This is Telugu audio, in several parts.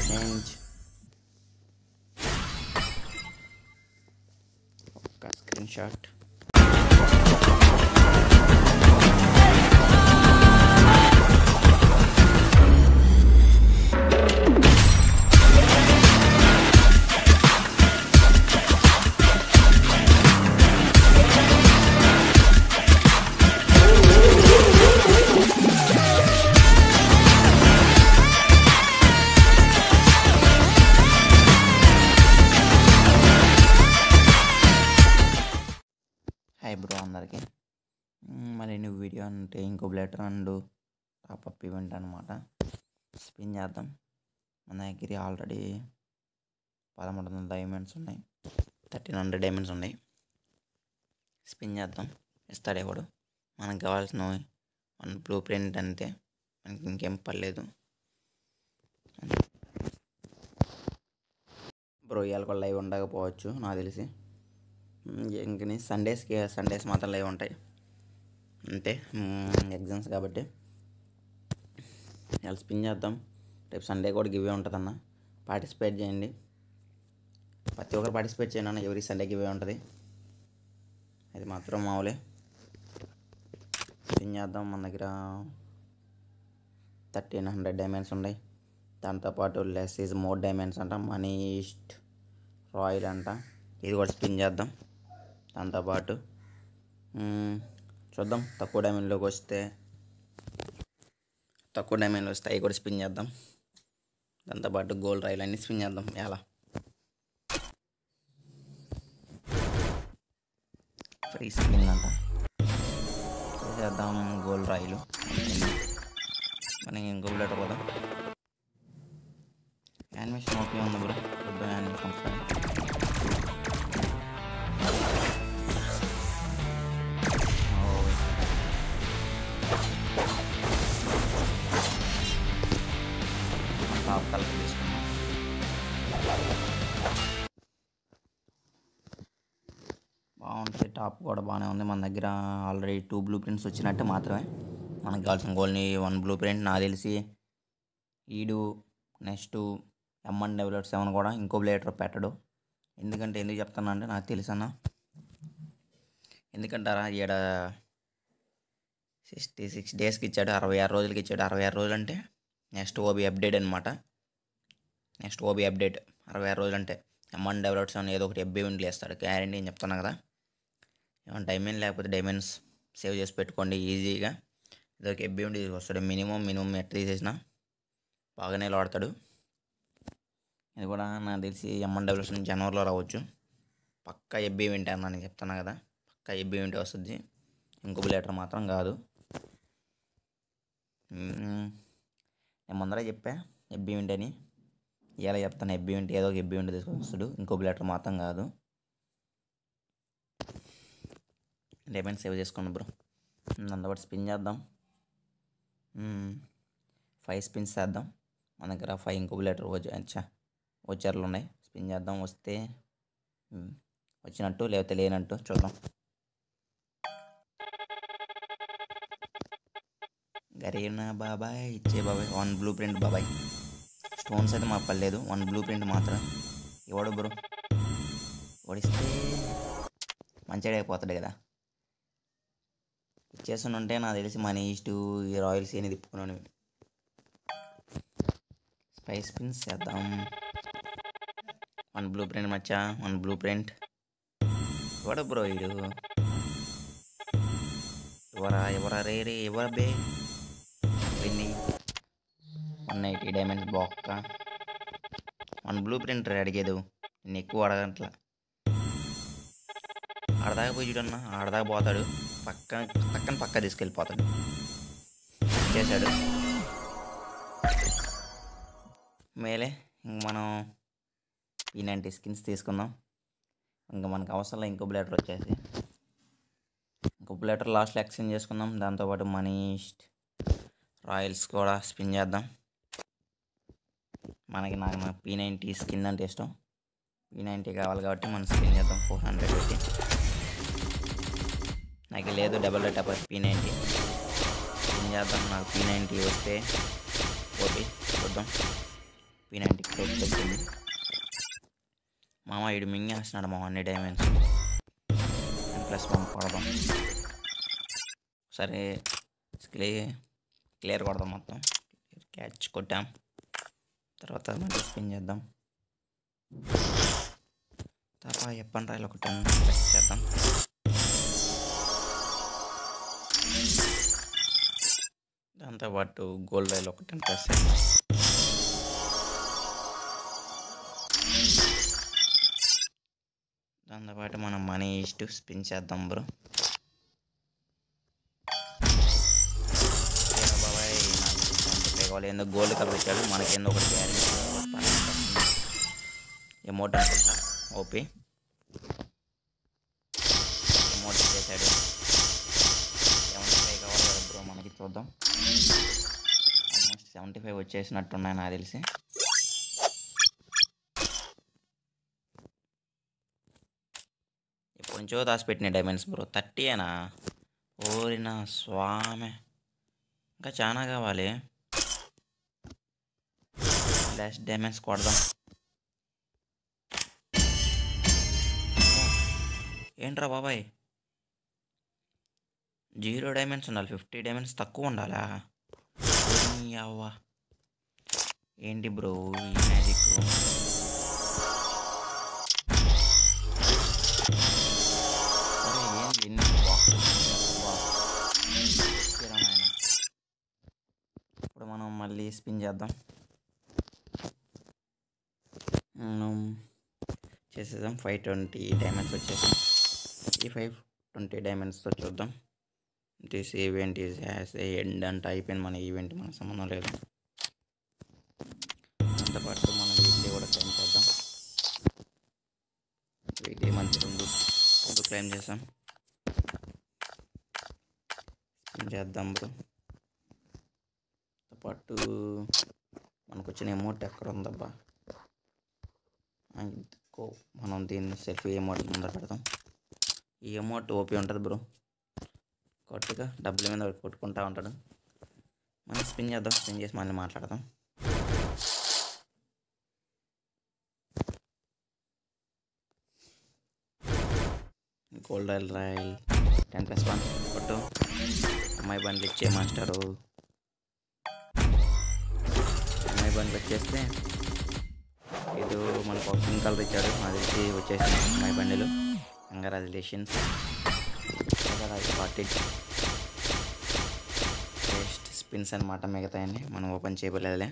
చేంజ్ ఒక్క స్క్రీన్ షాట్ హాయ్ బ్రో అందరికి మ్మ్, మరి నువ్వు వీడియో అంటే ఇంకో బ్లెటర్ అండ్ టాప్అప్ ఈవెంట్ అనమాట స్పిన్ చేద్దాం మన దగ్గర ఆల్రెడీ పదమూడు వందల డైమండ్స్ ఉన్నాయి థర్టీన్ హండ్రెడ్ డైమండ్స్ ఉన్నాయి స్పిన్ చేద్దాం ఇస్తాడు ఎవడు మనకు కావాల్సిన వన్ బ్లూ ప్రింట్ అంతే మనకి ఇంకేం పర్లేదు బ్రో ఇవాళ కూడా లైవ్ ఉండకపోవచ్చు నాకు తెలిసి ఇంకని సండేస్కి సండేస్ మాత్రం లైవ్ ఉంటాయి అంతే ఎగ్జామ్స్ కాబట్టి ఇలా స్పిన్ చేద్దాం రేపు సండే కూడా గివే ఉంటుందన్న పార్టిసిపేట్ చేయండి ప్రతి ఒక్కరు పార్టిసిపేట్ చేయండి అన్న ఎవరి సండే గివే ఉంటుంది అది మాత్రం మామూలే స్పిన్ చేద్దాం మన దగ్గర థర్టీన్ హండ్రెడ్ డైమండ్స్ ఉన్నాయి దాంతోపాటు లెస్ ఈజ్ మోర్ డైమండ్స్ అంట మనీ ఈస్ట్ రాయల్ అంట ఇది కూడా స్పిన్ చేద్దాం దాంతోపాటు మ్మ్, చూద్దాం తక్కువ డైమండ్లోకి వస్తే తక్కువ డైమండ్లు వస్తే అవి కూడా స్పిన్ చేద్దాం దాంతోపాటు గోల్డ్ రైల్ అన్ని స్పిన్ చేద్దాం ఎలా ఫ్రీ స్పిన్ అంట చేద్దాం గోల్డ్ రాయిలు మనకి ఇంకో బ్లెట్ పోదాం యానిమేషన్ ఓకే ఉంది బ్రో చూద్దాం యానిమేషన్ ఒకసారి ఓ. టాప్ కలర్ తీసుకున్నాం బాగుంటుంది టాప్ కూడా బాగానే ఉంది మన దగ్గర ఆల్రెడీ టూ బ్లూ ప్రింట్స్ వచ్చినట్టు మాత్రమే మనకు కావాల్సిన గోల్ని వన్ బ్లూ ప్రింట్ నాకు తెలిసి ఈడు నెక్స్ట్ ఎంఎన్ డెవలప్ సెవెన్ కూడా ఇంకో బ్లేటర్ పెట్టడు ఎందుకంటే ఎందుకు చెప్తున్నా అంటే నాకు తెలుసు అన్న ఎందుకంటారా ఈడ సిక్స్టీ సిక్స్ డేస్కి ఇచ్చాడు అరవై ఆరు రోజులకి ఇచ్చాడు అరవై ఆరు రోజులు అంటే నెక్స్ట్ ఓబీ అప్డేట్ అనమాట నెక్స్ట్ ఓబీ అప్డేట్ అరవై ఆరు రోజులు అంటే ఎంఎన్ డెవలప్ సెవెన్ ఏదో ఒకటి ఎబ్బీ ఉండి వేస్తాడు గ్యారంటీ అని చెప్తున్నా కదా ఏమైనా డైమండ్ లేకపోతే డైమండ్స్ సేవ్ చేసి పెట్టుకోండి ఈజీగా ఏదో ఒక ఎబ్బీ ఉండి వస్తాడు మినిమం మినిమం ఎట్ తీసేసిన బాగానే వాడతాడు ఇది కూడా నాకు తెలిసి ఎంఎన్ డబ్ల్యూఎస్ జనవరిలో రావచ్చు పక్కా ఎబ్బీ వింటే అన్న నేను చెప్తున్నా కదా పక్కా ఎబ్బీ వింటే వస్తుంది ఇంకో లీటర్ మాత్రం కాదు మ్మ్. నేను ముందరే చెప్పా ఎబ్బీ వింటే అని ఇలా చెప్తాను ఎబ్బీ వింటే ఏదో ఒక ఎబ్బీ వింటే తీసుకొని వస్తాడు ఇంకో లీటర్ మాత్రం కాదు డైమండ్ సేవ్ చేసుకోండి బ్రో అందుబాటు స్పిన్ చేద్దాం ఫైవ్ స్పిన్స్ చేద్దాం మన దగ్గర ఫైవ్ ఇంకుబులేటర్ వచ్చా వచ్చారులు ఉన్నాయి స్పిన్ చేద్దాం వస్తే మ్మ్, వచ్చినట్టు లేకపోతే లేనట్టు చూద్దాం గరీనా బాబాయ్ ఇచ్చే బాబాయ్ వన్ బ్లూ ప్రింట్ బాబాయ్ స్టోన్స్ అయితే మాకు పర్లేదు వన్ బ్లూ ప్రింట్ మాత్రం ఇవ్వడు బ్రో ఓడిస్తే మంచిగా అయిపోతాడు కదా ఇచ్చేస్తుంటే నాకు తెలిసి మన ఈస్ట్ ఈ రాయల్స్ అని తిప్పుకున్నాను స్పైస్ పిన్స్ చేద్దాం వన్ బ్లూ ప్రింట్ మచ్చా వన్ బ్లూ ప్రింట్ ఎవడ బ్రో ఇడు ఎవరా ఎవరా రే రే ఎవర బే విన్ని వన్ ఎయిటీ డైమండ్స్ బాక్క వన్ బ్లూ ప్రింట్ అడిగేదు నేను ఎక్కువ అడగట్లా ఆడదాకా పోయి చూడన్న ఆడదాకా పోతాడు పక్కన పక్కన పక్క తీసుకెళ్ళిపోతాడు చేశాడు మేలే ఇంక మనం ఈ నైంటీ స్కిన్స్ తీసుకుందాం ఇంకా మనకు అవసరం ఇంకో బ్లేటర్ వచ్చేసి ఇంకో బ్లేటర్ లాస్ట్లో ఎక్స్చేంజ్ చేసుకుందాం దాంతోపాటు మనీ రాయల్స్ కూడా స్పిన్ చేద్దాం మనకి నాకు పీ నైంటీ స్కిన్ అంటే ఇష్టం పీ నైంటీ కావాలి కాబట్టి మనం స్పిన్ చేద్దాం ఫోర్ హండ్రెడ్ పెట్టి నాకు లేదు డబల్ రేట్ అప్పుడు పీ నైంటీ స్పిన్ చేద్దాం నాకు పీ నైంటీ వస్తే ఓకే చూద్దాం పీ నైంటీ క్రోప్ వచ్చింది మామ ఇడు మింగేస్తున్నాడు మా అన్ని డైమండ్స్ ప్లస్ వన్ కొడదాం సరే క్లే క్లియర్ కొడదాం మొత్తం క్యాచ్ కొట్టాం తర్వాత మళ్ళీ స్పిన్ చేద్దాం తర్వాత ఎప్పని రాయలు ఒక టెన్ ప్లస్ చేద్దాం దాంతోపాటు గోల్డ్ రైల్ ఒక టెన్ ప్లస్ చేద్దాం దాంతోపాటు మనం మనీ ఇష్ట స్పిన్ చేద్దాం బ్రో బాబాయ్ కావాలి ఎందుకు గోల్డ్ కలర్ ఇచ్చాడు మనకి ఏందో ఒకటి గ్యారెంటీ ఎమౌంట్ అనుకుంటా ఓపీ ఎమౌంట్ ఇచ్చేసాడు సెవెంటీ ఫైవ్ కావాలి కదా బ్రో మనకి చూద్దాం ఆల్మోస్ట్ సెవెంటీ ఫైవ్ వచ్చేసినట్టున్నాయి నాకు తెలిసి ఎప్పటి నుంచో దాచిపెట్టిన డైమండ్స్ బ్రో థర్టీ అయినా ఓరినా స్వామి ఇంకా చాలా కావాలి లాస్ట్ డైమండ్స్ కొడదాం ఏంట్రా బాబాయ్ జీరో డైమండ్స్ ఉండాలి ఫిఫ్టీ డైమండ్స్ తక్కువ ఉండాలా ఓరి అవ్వా ఏంటి బ్రో ఈ మ్యాజిక్ అరే ఏంది ఎన్ని బాక్సులు అబ్బా. ఓకేరా నాయనా. ఇప్పుడు మనం మళ్ళీ స్పిన్ చేద్దాం మనం చేసేద్దాం ఫైవ్ ట్వంటీ డైమండ్స్ వచ్చేసాం ఈ ఫైవ్ ట్వంటీ డైమండ్స్తో చూద్దాం this event is has a end అంటే అయిపోయింది మన ఈవెంట్ మనకు సంబంధం లేదు దాంతోపాటు మనం వీక్లీ కూడా క్లైమ్ చేద్దాం వీక్లీ మంచి రెండు రెండు క్లైమ్ చేసాం స్పిన్ చేద్దాం బ్రో పాటు మనకు వచ్చిన అమౌంట్ ఎక్కడ ఉందబ్బా ఆ, ఇదిగో. మనం దీన్ని సెల్ఫీ అమౌంట్ ముందర పెడదాం ఈ అమౌంట్ ఓపీ ఉంటుంది బ్రో కొట్టుగా డబ్బుల మీద ఒకటి కొట్టుకుంటా ఉంటాడు మనం స్పిన్ చేద్దాం స్పిన్ చేసి మళ్ళీ మాట్లాడదాం gold royale royale ten plus one కొట్టు అమ్మాయి బండ్లు ఇచ్చే మాస్టరు అమ్మాయి బండ్లు వచ్చేస్తే ఇది మనకు ఒక పింక్ కలర్ ఇచ్చాడు అది వచ్చి వచ్చేసింది అమ్మాయి బండిలు కంగ్రాచులేషన్స్ ఫార్టీ టేస్ట్ స్పిన్స్ అనమాట మిగతాయన్ని మనం ఓపెన్ చేయలేదులే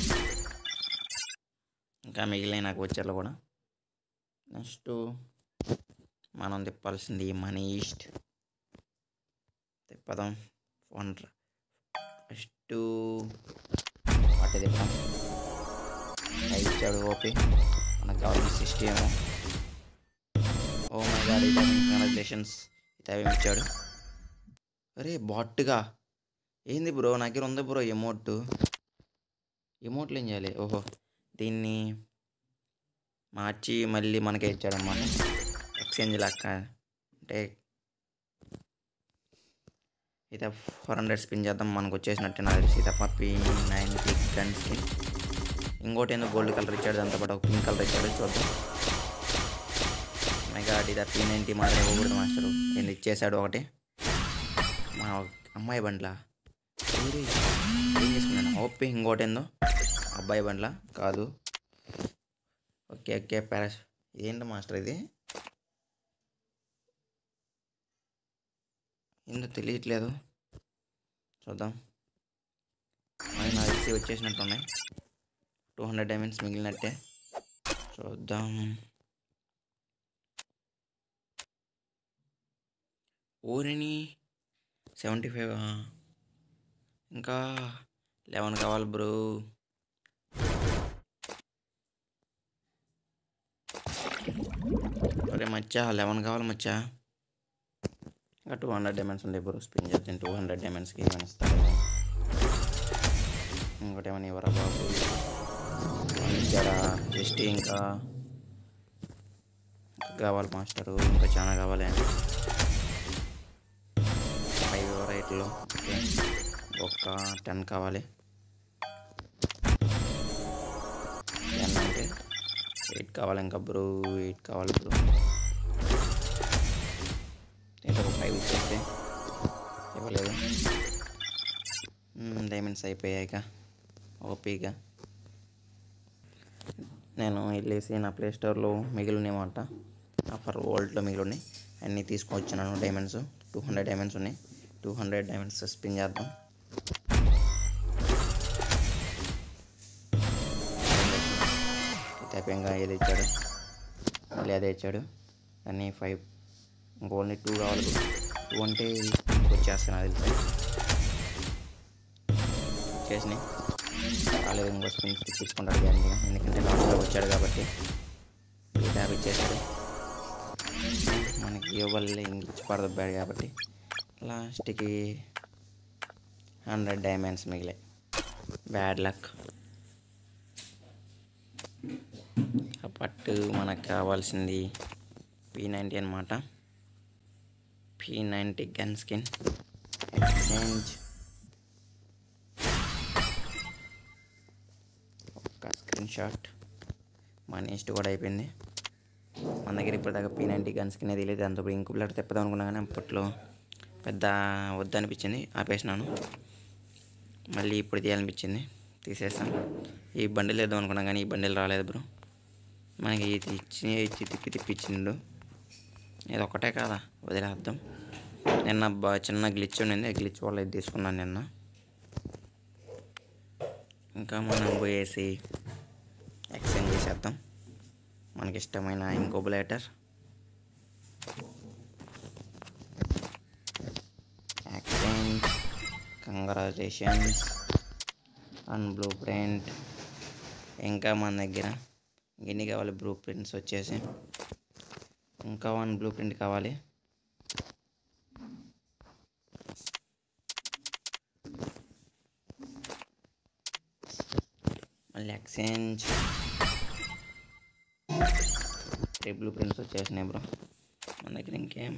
ఇంకా మిగిలిన నాకు వచ్చారు కూడా నెక్స్ట్ మనం తిప్పాల్సింది మనీ ఈస్ట్ తిప్పదాం వన్ ఫస్ట్ వాటి తిప్పాం ఐదు ఇచ్చాడు ఓపీ మనకు కావాల్సిన సిక్స్టీ ఏమో ఓ మై గాడ్ ఇటామిన్ కంగ్రాచులేషన్స్ ఇటామిన్ ఇచ్చాడు అరే బాట్గా ఏంది బ్రో నా దగ్గర ఉంది బ్రో ఎమోట్ ఎమోట్లు ఏం చేయాలి ఓహో దీన్ని మార్చి మళ్ళీ మనకే ఇచ్చాడనమాట ఎక్స్చేంజ్ లెక్క అంటే అయితే ఫోర్ హండ్రెడ్ స్పిన్ చేద్దాం మనకు వచ్చేసినట్టే నాకు తెలిసి తప్ప పీ నైన్టీ గన్స్కి ఇంకోటి ఏందో గోల్డ్ కలర్ ఇచ్చాడు దాంతో పాటు ఒక పింక్ కలర్ ఇచ్చాడు చూద్దాం మెగా ఇది పీ నైన్టీ మాత్రం ఇవ్వకూడదు మాస్టరు ఏంది ఇచ్చేసాడు ఒకటి మా అమ్మాయి బండ్లా ఊరి ఏం చేసుకున్నాను ఓపి ఇంకోటి ఏందో అబ్బాయి బండ్లా కాదు ఓకే ఓకే ప్యారాస్ ఇదేంటి మాస్టర్ ఇది ఏందో తెలియట్లేదు చూద్దాం అది నాకు తెలిసి వచ్చేసినట్టున్నాయి టూ హండ్రెడ్ డైమండ్స్ మిగిలినట్టే చూద్దాం ఊరిని సెవెంటీ ఫైవ్ ఇంకా లెవెన్ కావాలి బ్రో ఒరే మచ్చా లెవెన్ కావాలి మచ్చా ఇంకా టూ హండ్రెడ్ డైమండ్స్ ఉండే బ్రో స్పిన్ చేద్దాం టూ హండ్రెడ్ డైమండ్స్కి ఏమైనా ఇస్తాడు ఇంకోటి ఏమైనా ఇవ్వరా బాబు ఇచ్చారా జస్ట్ ఇంకా కావాలి మాస్టరు ఇంకా చాలా కావాలి ఫైవ్ రైట్లో ఒక టెన్ కావాలి ఎయిట్ కావాలి ఇంకా బ్రో ఎయిట్ కావాలి బ్రో ఏంటో ఒక ఫైవ్ ఇచ్చేస్తే ఇవ్వలేదు డైమండ్స్ అయిపోయాక ఓపీగా నేను వెళ్ళేసి నా ప్లే స్టోర్లో మిగిలినమాట ఆఫర్ వరల్డ్లో మిగిలినాయి అన్నీ తీసుకొచ్చాను డైమండ్స్ టూ హండ్రెడ్ డైమండ్స్ ఉన్నాయి టూ హండ్రెడ్ డైమండ్స్ స్పిన్ చేద్దాం అయిపోయాక ఏది ఇచ్చాడు మళ్ళీ అదే ఇచ్చాడు అన్నీ ఫైవ్ ఇంకా ఓన్లీ టూ కావాలి టూ అంటే వచ్చేస్తాను అది తెలుసు చేసినాయి రాలేదు ఇంకో స్పిన్ తీసుకుంటాడు గ్యారంటీగా ఎందుకంటే లాస్ట్లో వచ్చాడు కాబట్టి ఈ ట్యాబ్ ఇచ్చేసాడు మనకి ఇవ్వాలి ఇంక ఇచ్చి పడదబ్బాడు కాబట్టి లాస్ట్కి హండ్రెడ్ డైమండ్స్ మిగిలాయి బ్యాడ్ లక్ పట్టు మనకు కావాల్సింది పీ నైంటీ అనమాట P ninety gun skin exchange ఒక్క స్క్రీన్ షాట్ మనీ ఇష్ట కూడా అయిపోయింది మన దగ్గర ఇప్పటిదాకా పీ నైంటీ గన్ స్కిన్ తెలియదు దాంతో ఇప్పుడు ఇంకు బ్లడ్ తెప్పదాం అనుకున్నా కానీ అప్పట్లో పెద్ద వద్దనిపించింది ఆపేసినాను మళ్ళీ ఇప్పుడు తీయాలనిపించింది తీసేసాం ఈ బండిల్ వేద్దాం అనుకున్నా కానీ ఈ బండిల్ రాలేదు బ్రో మనకి ఇది ఇచ్చి ఇచ్చి తిప్పి తిప్పి ఇచ్చిండు ఇది ఒకటే కాదా వదిలేద్దాం నిన్న బా చిన్న గ్లిచ్ ఉండింది గ్లిచ్ వల్ల ఇది తీసుకున్నాను నిన్న ఇంకా మనం పోయేసి ఎక్స్చేంజ్ చేసేద్దాం మనకి ఇష్టమైన incubator exchange congratulations and blueprint ఇంకా మన దగ్గర ఎన్ని కావాలి బ్లూ ప్రింట్స్ వచ్చేసి ఇంకా వన్ బ్లూ ప్రింట్ కావాలి మళ్ళీ ఎక్స్చేంజ్ త్రీ బ్లూ ప్రింట్స్ వచ్చేసినాయి బ్రో మన దగ్గర ఇంకేం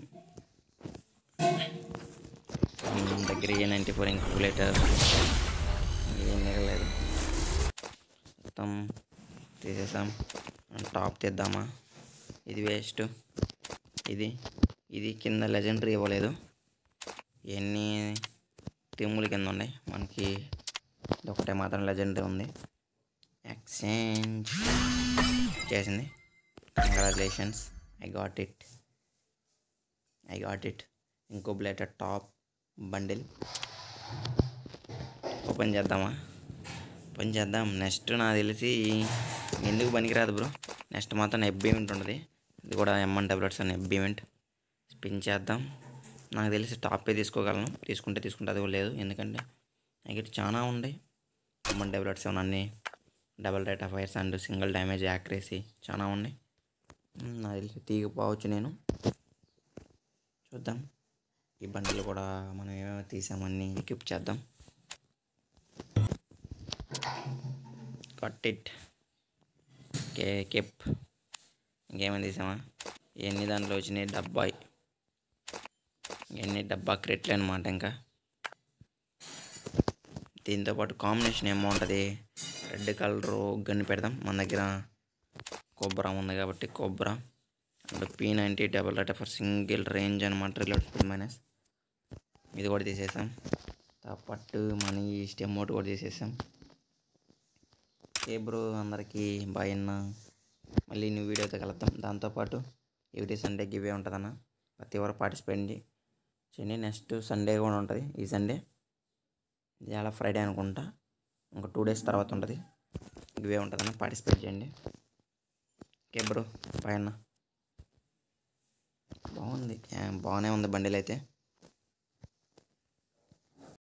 మన దగ్గర ఏ నైంటీ ఫోర్ ఇంక్యులేటర్ ఏం మిగలేదు మొత్తం తీసేసాం టాప్ తెద్దామా ఇది వేస్ట్ ఇది ఇది కింద లెజెండరీ ఇవ్వలేదు ఎన్ని తిమ్ముల కింద ఉన్నాయి మనకి ఇది ఒకటే మాత్రం లెజెండరీ ఉంది ఎక్స్చేంజ్ చేసింది congratulations I got it I got it ఇంకో బ్లేటర్ టాప్ బండిల్ ఓపెన్ చేద్దామా ఓపెన్ చేద్దాం నెక్స్ట్ నాకు తెలిసి ఎందుకు పనికిరాదు బ్రో నెక్స్ట్ మాత్రం ఎఫ్ ఈవెంట్ ఉంటుంది ఇది కూడా ఎంఎన్ డబ్లెట్స్ అని ఎఫ్ ఈవెంట్ స్పిన్ చేద్దాం నాకు తెలిసి టాపే తీసుకోగలను తీసుకుంటే తీసుకుంటే అది కూడా లేదు ఎందుకంటే నాకు ఇటు చాలా ఉన్నాయి ఎంఎన్ డబ్లెట్స్ ఏమన్నా అన్నీ double rate of fires and single damage accuracy చాలా ఉన్నాయి మ్, నాకు తెలిసి తీగపోవచ్చు నేను చూద్దాం ఈ బండిలు కూడా మనం ఏమేమి తీసామని ఎక్విప్ చేద్దాం కట్ ఇట్ కే కెప్ ఇంకేమైనా తీసామా ఎన్ని దాంట్లో వచ్చినాయి డబ్బాయి ఎన్ని డబ్బా క్రెట్లు అనమాట ఇంకా దీంతో పాటు కాంబినేషన్ ఏమో ఉంటుంది రెడ్ కలర్ గన్ను పెడదాం మన దగ్గర కొబ్బరా ఉంది కాబట్టి cobra and P ninety double data for single range అనమాట రిలోడ్ మైనస్ ఇది కూడా తీసేసాం పట్టు మన ఈ స్టెమ్ ఒకటి కూడా తీసేసాం ఏ బ్రో అందరికీ బాయ్ అన్న మళ్ళీ నువ్వు వీడియోతో కలుద్దాం దాంతోపాటు ఎవ్రీ సండే గివే ఉంటుందన్న ప్రతి ఒక్కరు పార్టిసిపేట్ చేయండి నెక్స్ట్ సండే కూడా ఉంటుంది ఈ సండే ఇది అలా ఫ్రైడే అనుకుంటా ఇంకా టూ డేస్ తర్వాత ఉంటుంది గివే ఉంటుందన్న పార్టిసిపేట్ చేయండి ఓకే బ్రో బాయ్ అన్న బాగుంది ఏ, బాగానే ఉంది బండిలు అయితే